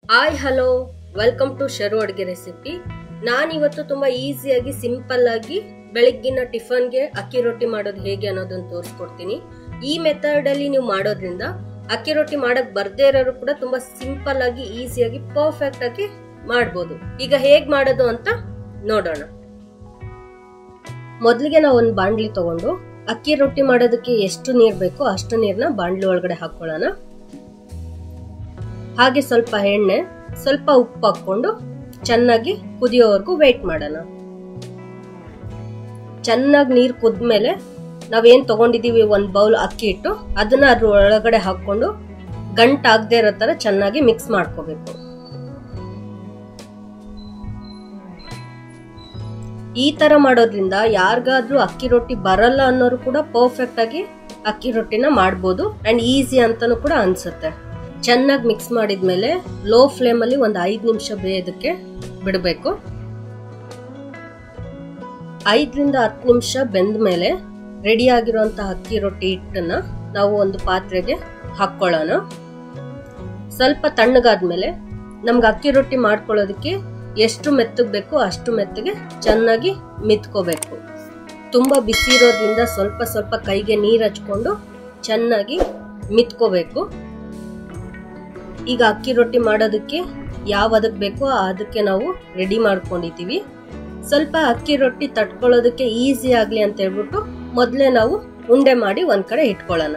hi hello welcome to Sharu ಅಡುಗೆ recipe ನಾನಿವತ್ತು ತುಂಬಾ ಈಸಿಯಾಗಿ ಸಿಂಪಲ್ ಆಗಿ ಬೆಳಗ್ಗಿನ ಟಿಫನ್ಗೆ ಅಕ್ಕಿ ರೊಟ್ಟಿ ಮಾಡೋದು ಹೇಗೆ ಅನ್ನೋದನ್ನ ತೋರಿಸ್ಕೊಡ್ತೀನಿ ಈ ಮೆಥಡ್ ಅಲ್ಲಿ ನೀವು ಮಾಡೋದ್ರಿಂದ ಅಕ್ಕಿ ರೊಟ್ಟಿ ಮಾಡಕ್ ಬರ್ದೇ ಇರೋರು ಕೂಡ ತುಂಬಾ ಸಿಂಪಲ್ ಆಗಿ ಈಸಿಯಾಗಿ ಪರ್ಫೆಕ್ಟ್ ಆಗಿ ಮಾಡ್ಬೋದು ಈಗ ಹೇಗ್ ಮಾಡೋದು ಅಂತ ನೋಡೋಣ ಮೊದಲಿಗೆ ನಾವು ಒಂದು ಬಾಂಡ್ಲಿ ತಗೊಂಡು ಅಕ್ಕಿ ರೊಟ್ಟಿ ಮಾಡೋದಕ್ಕೆ ಎಷ್ಟು ನೀರ್ ಬೇಕೋ ಅಷ್ಟು ನೀರ್ನ ಬಾಂಡ್ಲಿ ಒಳಗಡೆ ಹಾಕೊಳ್ಳೋಣ ಹಾಗೆ ಸ್ವಲ್ಪ ಎಣ್ಣೆ ಸ್ವಲ್ಪ ಉಪ್ಪು ಹಾಕೊಂಡು ಚೆನ್ನಾಗಿ ಕುದಿಯೋವರೆಗೂ ವೇಟ್ ಮಾಡೋಣ ಚೆನ್ನಾಗಿ ನೀರು ಕುದ್ಮೇಲೆ ನಾವೇನ್ ತಗೊಂಡಿದೀವಿ ಒಂದ್ ಬೌಲ್ ಅಕ್ಕಿ ಇಟ್ಟು ಅದನ್ನ ಅದ್ರ ಒಳಗಡೆ ಹಾಕೊಂಡು ಗಂಟಾಗದೆ ಇರೋ ತರ ಚೆನ್ನಾಗಿ ಮಿಕ್ಸ್ ಮಾಡ್ಕೋಬೇಕು ಈ ತರ ಮಾಡೋದ್ರಿಂದ ಯಾರಿಗಾದ್ರೂ ಅಕ್ಕಿ ರೊಟ್ಟಿ ಬರಲ್ಲ ಅನ್ನೋರು ಕೂಡ ಪರ್ಫೆಕ್ಟ್ ಆಗಿ ಅಕ್ಕಿ ರೊಟ್ಟಿನ ಮಾಡ್ಬೋದು ಅಂಡ್ ಈಸಿ ಅಂತಾನು ಕೂಡ ಅನ್ಸುತ್ತೆ ಚೆನ್ನಾಗಿ ಮಿಕ್ಸ್ ಮಾಡಿದ್ಮೇಲೆ ಲೋ ಫ್ಲೇಮ್ ಅಲ್ಲಿ ಒಂದು ಐದು ನಿಮಿಷ ಬೇಯೋದಕ್ಕೆ ಬಿಡಬೇಕು ಐದರಿಂದ ಹತ್ತು ನಿಮಿಷ ಬೆಂದ ಮೇಲೆ ರೆಡಿ ಆಗಿರುವಂತಹ ಅಕ್ಕಿ ರೊಟ್ಟಿ ಹಿಟ್ಟನ್ನ ನಾವು ಒಂದು ಪಾತ್ರೆಗೆ ಹಾಕೊಳ್ಳೋಣ ಸ್ವಲ್ಪ ತಣ್ಣಗಾದ್ಮೇಲೆ ನಮ್ಗೆ ಅಕ್ಕಿ ರೊಟ್ಟಿ ಮಾಡ್ಕೊಳ್ಳೋದಕ್ಕೆ ಎಷ್ಟು ಮೆತ್ತಗೆ ಬೇಕೋ ಅಷ್ಟು ಮೆತ್ತಗೆ ಚೆನ್ನಾಗಿ ಮಿತ್ಕೋಬೇಕು ತುಂಬಾ ಬಿಸಿ ಇರೋದ್ರಿಂದ ಸ್ವಲ್ಪ ಸ್ವಲ್ಪ ಕೈಗೆ ನೀರು ಹಚ್ಕೊಂಡು ಚೆನ್ನಾಗಿ ಮಿತ್ಕೋಬೇಕು ಈಗ ಅಕ್ಕಿ ರೊಟ್ಟಿ ಮಾಡೋದಕ್ಕೆ ಯಾವ ಅದಕ್ಕೆ ಬೇಕೋ ಅದಕ್ಕೆ ನಾವು ರೆಡಿ ಮಾಡ್ಕೊಂಡಿದ್ದೀವಿ ಸ್ವಲ್ಪ ಅಕ್ಕಿ ರೊಟ್ಟಿ ತಟ್ಕೊಳ್ಳೋದಕ್ಕೆ ಈಸಿ ಆಗಲಿ ಅಂತ ಹೇಳ್ಬಿಟ್ಟು ಮೊದಲೇ ನಾವು ಉಂಡೆ ಮಾಡಿ ಒಂದ್ ಕಡೆ ಇಟ್ಕೊಳ್ಳೋಣ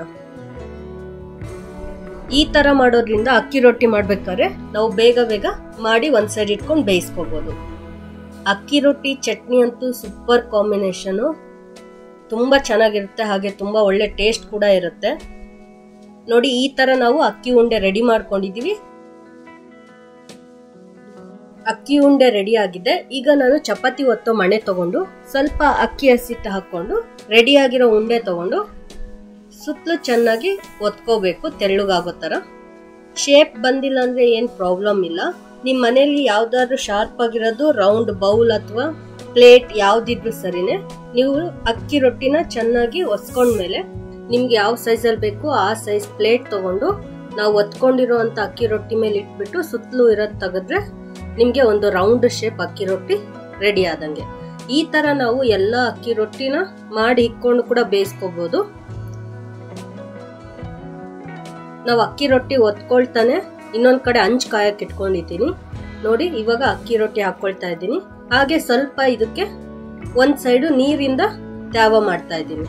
ಈ ತರ ಮಾಡೋದ್ರಿಂದ ಅಕ್ಕಿ ರೊಟ್ಟಿ ಮಾಡ್ಬೇಕಾದ್ರೆ ನಾವು ಬೇಗ ಬೇಗ ಮಾಡಿ ಒಂದ್ ಸೈಡ್ ಇಟ್ಕೊಂಡು ಬೇಯಿಸ್ಕೋಬಹುದು ಅಕ್ಕಿ ರೊಟ್ಟಿ ಚಟ್ನಿ ಅಂತೂ ಸೂಪರ್ ಕಾಂಬಿನೇಷನ್ ತುಂಬಾ ಚೆನ್ನಾಗಿರುತ್ತೆ ಹಾಗೆ ತುಂಬಾ ಒಳ್ಳೆ ಟೇಸ್ಟ್ ಕೂಡ ಇರುತ್ತೆ ನೋಡಿ ಈ ತರ ನಾವು ಅಕ್ಕಿ ಉಂಡೆ ರೆಡಿ ಮಾಡ್ಕೊಂಡಿದೀವಿ ಅಕ್ಕಿ ಉಂಡೆ ರೆಡಿ ಆಗಿದೆ ಈಗ ನಾನು ಚಪಾತಿ ಒತ್ತೋ ಮಣೆ ತಗೊಂಡು ಸ್ವಲ್ಪ ಅಕ್ಕಿ ಹಸಿಟ್ಟು ಹಾಕೊಂಡು ರೆಡಿ ಆಗಿರೋ ಉಂಡೆ ತಗೊಂಡು ಸುತ್ತಲೂ ಚೆನ್ನಾಗಿ ಒತ್ಕೋಬೇಕು ತೆಳ್ಳಗಾಗೋ ತರ ಶೇಪ್ ಬಂದಿಲ್ಲ ಅಂದ್ರೆ ಏನ್ ಪ್ರಾಬ್ಲಮ್ ಇಲ್ಲ ನಿಮ್ ಮನೇಲಿ ಯಾವ್ದಾದ್ರು ಶಾರ್ಪ್ ಆಗಿರೋದು ರೌಂಡ್ ಬೌಲ್ ಅಥವಾ ಪ್ಲೇಟ್ ಯಾವ್ದಿದ್ರು ಸರಿನೆ ನೀವು ಅಕ್ಕಿ ರೊಟ್ಟಿನ ಚೆನ್ನಾಗಿ ಒಸ್ಕೊಂಡ್ಮೇಲೆ ನಿಮ್ಗೆ ಯಾವ ಸೈಜಲ್ಲಿ ಬೇಕು ಆ ಸೈಜ್ ಪ್ಲೇಟ್ ತಗೊಂಡು ನಾವು ಒತ್ಕೊಂಡಿರುವಂತ ಅಕ್ಕಿ ರೊಟ್ಟಿ ಮೇಲೆ ಇಟ್ಬಿಟ್ಟು ಸುತ್ತಲೂ ಇರೋದ್ ತೆಗೆದ್ರೆ ನಿಮ್ಗೆ ಒಂದು ರೌಂಡ್ ಶೇಪ್ ಅಕ್ಕಿ ರೊಟ್ಟಿ ರೆಡಿ ಆದಂಗೆ ಈ ತರ ನಾವು ಎಲ್ಲ ಅಕ್ಕಿ ರೊಟ್ಟಿನ ಮಾಡಿ ಇಟ್ಕೊಂಡು ಕೂಡ ಬೇಯಿಸ್ಕೋಬಹುದು ನಾವು ಅಕ್ಕಿ ರೊಟ್ಟಿ ಒತ್ಕೊಳ್ತಾನೆ ಇನ್ನೊಂದ್ ಕಡೆ ಹಂಚ್ ಕಾಯಕ್ ಇಟ್ಕೊಂಡಿದ್ದೀನಿ ನೋಡಿ ಇವಾಗ ಅಕ್ಕಿ ರೊಟ್ಟಿ ಹಾಕೊಳ್ತಾ ಇದ್ದೀನಿ ಹಾಗೆ ಸ್ವಲ್ಪ ಇದಕ್ಕೆ ಒಂದ್ ಸೈಡು ನೀರಿಂದ ತ್ಯಾವ ಮಾಡ್ತಾ ಇದ್ದೀನಿ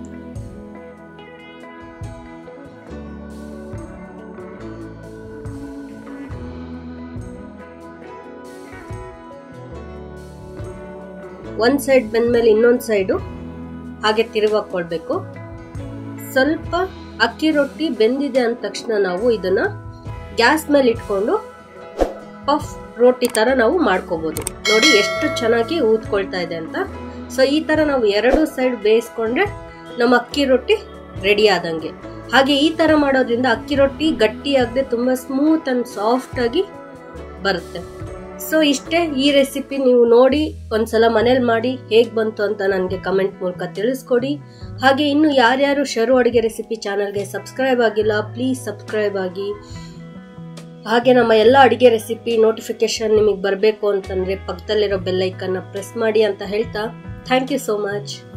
ಒಂದ್ ಸೈಡ್ ಬಂದ್ಮೇಲೆ ಇನ್ನೊಂದ್ ಸೈಡು ಹಾಗೆ ತಿರುಗಾಕೊಳ್ಬೇಕು ಸ್ವಲ್ಪ ಅಕ್ಕಿ ರೊಟ್ಟಿ ಬೆಂದಿದೆ ಅಂದ ತಕ್ಷಣ ನಾವು ಇದನ್ನ ಗ್ಯಾಸ್ ಮೇಲೆ ಇಟ್ಕೊಂಡು ಪಫ್ ರೊಟ್ಟಿ ತರ ನಾವು ಮಾಡ್ಕೋಬಹುದು ನೋಡಿ ಎಷ್ಟು ಚೆನ್ನಾಗಿ ಊದ್ಕೊಳ್ತಾ ಇದೆ ಅಂತ ಸೊ ಈ ತರ ನಾವು ಎರಡು ಸೈಡ್ ಬೇಯಿಸ್ಕೊಂಡ್ರೆ ನಮ್ಮ ಅಕ್ಕಿ ರೊಟ್ಟಿ ರೆಡಿ ಆದಂಗೆ ಹಾಗೆ ಈ ತರ ಮಾಡೋದ್ರಿಂದ ಅಕ್ಕಿ ರೊಟ್ಟಿ ಗಟ್ಟಿ ಆಗದೆ ತುಂಬಾ ಸ್ಮೂತ್ ಅಂಡ್ ಸಾಫ್ಟ್ ಆಗಿ ಬರುತ್ತೆ ಸೊ ಇಷ್ಟೇ ಈ ರೆಸಿಪಿ ನೀವು ನೋಡಿ ಒಂದ್ಸಲ ಮನೇಲಿ ಮಾಡಿ ಹೇಗ್ ಬಂತು ಅಂತ ನನಗೆ ಕಮೆಂಟ್ ಮೂಲಕ ತಿಳಿಸ್ಕೊಡಿ ಹಾಗೆ ಇನ್ನು ಯಾರ್ಯಾರು ಶರು ಅಡುಗೆ ರೆಸಿಪಿ ಚಾನಲ್ಗೆ ಸಬ್ಸ್ಕ್ರೈಬ್ ಆಗಿಲ್ಲ ಪ್ಲೀಸ್ ಸಬ್ಸ್ಕ್ರೈಬ್ ಆಗಿ ಹಾಗೆ ನಮ್ಮ ಎಲ್ಲ ಅಡುಗೆ ರೆಸಿಪಿ ನೋಟಿಫಿಕೇಶನ್ ನಿಮಗೆ ಬರಬೇಕು ಅಂತಂದ್ರೆ ಪಕ್ಕದಲ್ಲಿರೋ ಬೆಲ್ಲೈಕನ್ನ ಪ್ರೆಸ್ ಮಾಡಿ ಅಂತ ಹೇಳ್ತಾ ಥ್ಯಾಂಕ್ ಯು ಸೋ ಮಚ್